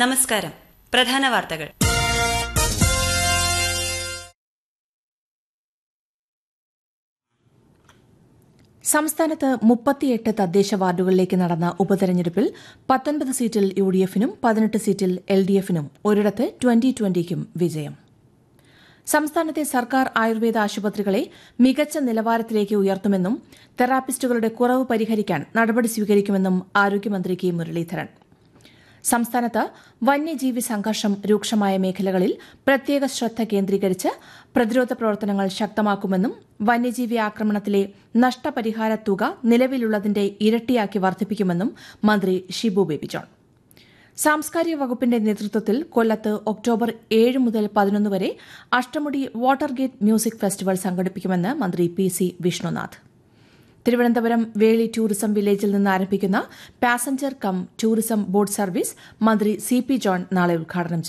നമസ്കാരം പ്രധാന വാർത്തകൾ സംസ്ഥാനത്ത് മുപ്പത്തിയെട്ട് തദ്ദേശ വാർഡുകളിലേക്ക് നടന്ന ഉപതെരഞ്ഞെടുപ്പിൽ പത്തൊൻപത് സീറ്റിൽ യു ഡി എഫിനും പതിനെട്ട് സീറ്റിൽ എൽ ഡി എഫിനും ഒരിടത്ത് ട്വന്റി ട്വന്റിക്കും വിജയം സംസ്ഥാനത്തെ സർക്കാർ ആയുർവേദ ആശുപത്രികളെ മികച്ച നിലവാരത്തിലേക്ക് ഉയർത്തുമെന്നും തെറാപ്പിസ്റ്റുകളുടെ കുറവ് പരിഹരിക്കാൻ നടപടി സ്വീകരിക്കുമെന്നും ആരോഗ്യമന്ത്രി കെ മുരളീധരൻ സംസ്ഥാനത്ത് വന്യജീവി സംഘർഷം രൂക്ഷമായ മേഖലകളിൽ പ്രത്യേക ശ്രദ്ധ കേന്ദ്രീകരിച്ച് പ്രതിരോധ പ്രവർത്തനങ്ങൾ ശക്തമാക്കുമെന്നും വന്യജീവി ആക്രമണത്തിലെ നഷ്ടപരിഹാര തുക നിലവിലുള്ളതിന്റെ ഇരട്ടിയാക്കി വർദ്ധിപ്പിക്കുമെന്നും മന്ത്രി ഷിബു ബേബി ജോൺ സാംസ്കാരിക വകുപ്പിന്റെ നേതൃത്വത്തിൽ കൊല്ലത്ത് ഒക്ടോബർ ഏഴ് മുതൽ പതിനൊന്ന് വരെ അഷ്ടമുടി വാട്ടർഗേറ്റ് മ്യൂസിക് ഫെസ്റ്റിവൽ സംഘടിപ്പിക്കുമെന്ന് മന്ത്രി P C Vishnunath Thiruvananthapuram Veli tourism വില്ലേജിൽ നിന്ന് ആരംഭിക്കുന്ന passenger cum tourism boat service മന്ത്രി സി പി ജോൺ നാളെ ഉദ്ഘാടനം ചെയ്യും